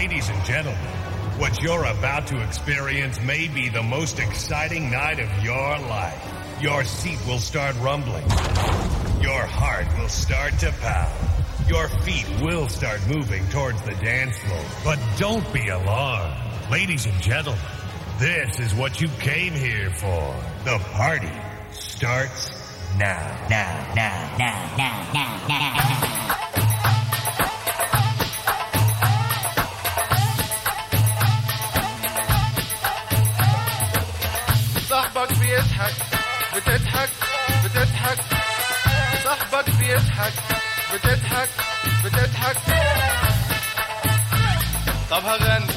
Ladies and gentlemen, what you're about to experience may be the most exciting night of your life. Your seat will start rumbling. Your heart will start to pound. Your feet will start moving towards the dance floor. But don't be alarmed. Ladies and gentlemen, this is what you came here for. The party starts now. Now, now, now, now, now, now. صاحبك بيضحك بتضحك بتضحك صاحبك بيضحك بتضحك بتضحك طب هغني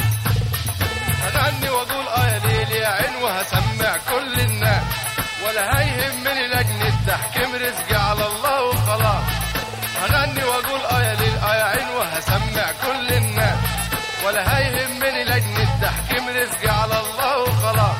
هغني واقول اه يا ليل يا عين وهسمع كل الناس ولا هيهمني لجنة تحكيم رزقي على الله وخلاص هغني واقول اه يا ليل اه يا عين وهسمع كل الناس ولا هيهمني لجنة تحكيم رزقي على الله وخلاص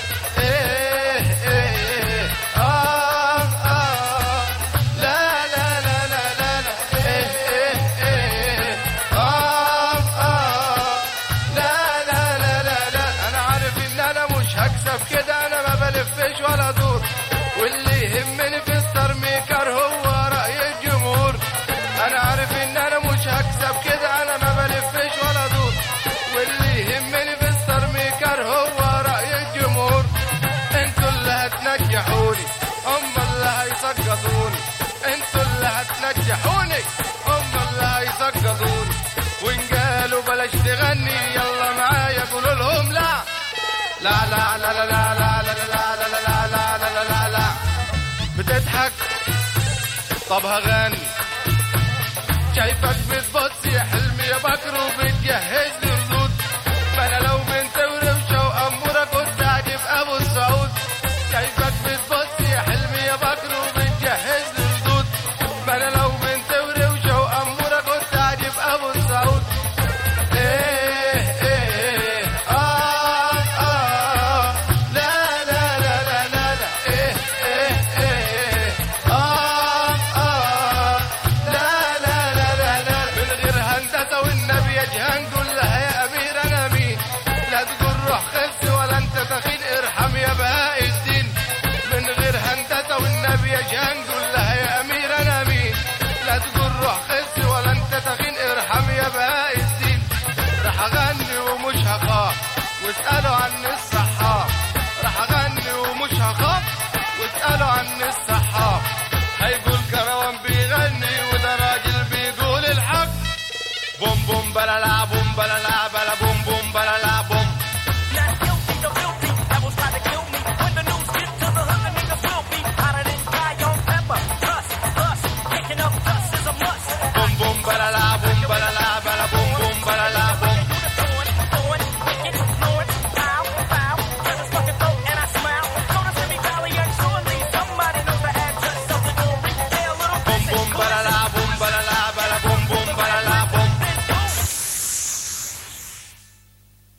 إيه إيه إيه آه آه لا لا لا لا لا لا إيه إيه إيه آه آه لا لا لا لا لا أنا عارف إن أنا مش هكسب كده أنا ما بلفش ولا أدور واللي يهمني في ستار ميكر هو رأي الجمهور أنا عارف إن أنا مش هكسب كده أنا ما بلفش ولا أدور واللي يهمني في ستار ميكر هو رأي الجمهور انتوا اللي هتنجحوني هم اللي هيسقطوني انتوا اللي هتنجحوني هم اللي هيسقطوني وان قالوا بلاش تغني يلا معايا قولوا لهم لا لا لا لا لا لا لا لا لا لا لا لا لا لا لا لا بتضحك طب هغني شايفك بتبص يا حلمي يا بكر وبتجهز لي ردود فانا لو بنت وروشه واموره كنت هجيب ابو السعود شايفك بتبص يا حلمي يا بكر وبتجهز لي ردود فانا لو بنت وروشه واموره كنت هجيب ابو السعود ايه ايه اه اه لا لا لا لا لا لا ايه ايه ايه اه اه لا لا لا لا لا من غير هندسه والنبي يا جهان قول لها يا امير انا مين لا تقول روح خس ولا انت تخين ارحم يا بهاء الدين من غير هندسه والنبي يا جهان قول لها يا امير انا مين لا تقول روح خس ولا انت تخين ارحم يا بهاء الدين راح اغني ومش هخاف واسالوا عني الصحاب راح اغني ومش هخاف واسالوا عني الصحاب هيقول كروان بيغني وده راجل بيقول الحق بوم بوم بلا لعبوا